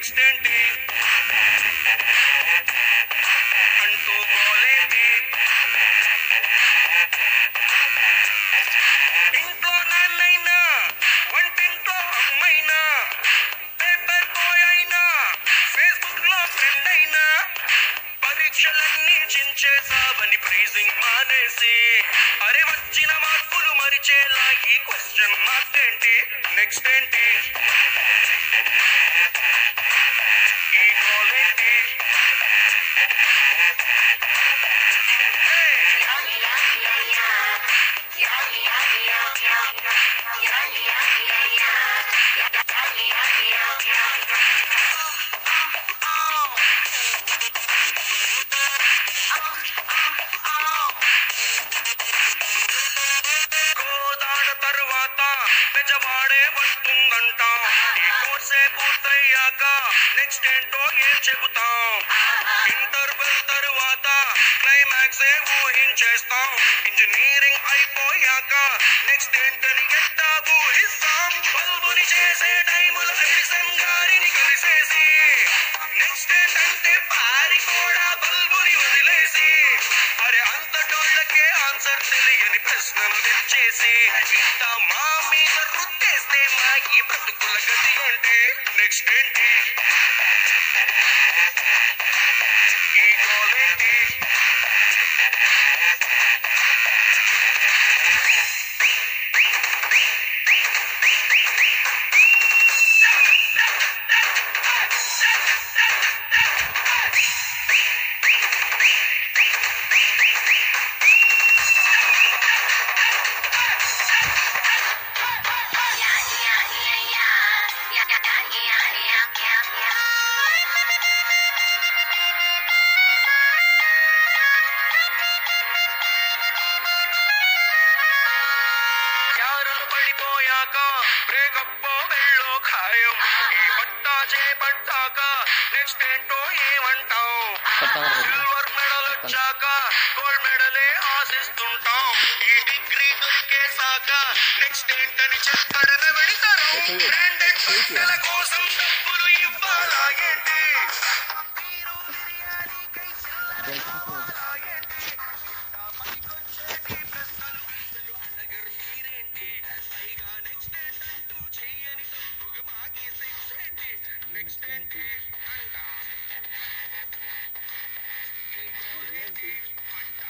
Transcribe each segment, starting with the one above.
Next ఏంటి అంటూ గోలేంటి ఇంట్లో నాన్నైనా వంటింట్లో అమ్మైనా పేపర్ బాయ్ అయినా ఫేస్బుక్ లో ఫ్రెండ్ అయినా పరీక్షలన్నీ చించేసావని ప్రైజింగ్ మానేసి అరే వచ్చిన మార్పులు మరిచేలా ఈ క్వశ్చన్ మార్క్ ఏంటి నెక్స్ట్ ఏంటి ఈ గోల్ ఏంటి గోదాడ తరువాత పెజవాడే వస్తుందంట ఈ కోర్సే పూర్తయ్యాక నెక్స్ట్ ఏంటో ఏం చెబుతాం ఇంటర్వెల్ తరువాత క్లైమాక్స్ ఏ ఊహించేస్తాం ఇంజనీరింగ్ అయిపోయాక నెక్స్ట్ ఏంటని ఎట్టా ఊహిస్తాం బల్బుని చేసే టైములో ఎడిసన్ గారిని కలిసేసి నెక్స్ట్ ఏంటంటే పారి కూడా బల్బుని వదిలేసి అరే అంత డోళ్ళకే ఆన్సర్ తెలియని ప్రశ్నలు తెచ్చేసి ఇంత మా మీద రుద్దేస్తే మా ఈ బ్రతుకుల గతి ఏంటి నెక్స్ట్ ఏంటి ఈ గోల్ ఏంటి యారులు పడిపోయాక బ్రేకప్ వెళ్ళో ఖాయం ఈ పట్టా చేపట్టాక నెక్స్ట్ ఏంటో ఏమంటావు సిల్వర్ మెడల్ వచ్చాక గోల్డ్ మెడలే ఆశిస్తుంటాం ఈ డిగ్రీ దొరికేసాక నెక్స్ట్ ఏంటని చెక్కడన పెడతారు బ్రాండెడ్ బట్టల కోసం డబ్బులు ఇవ్వాలా ఏంటి మీరు బిర్యానీకై చెల్లాలా ఏంటి? ఆ పనికొచ్చేటి ప్రశ్నలు అడగరు మీరేంటి? పైగా next ఏంటంటూ చెయ్యని తప్పుగా మాకి శిక్ష ఏంటి? Next ఏంటి? అంట. ఈ గోల్ ఏంటి? అంట.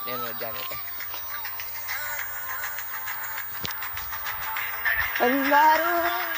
నేను జాయిన్ అవుతా బంగారు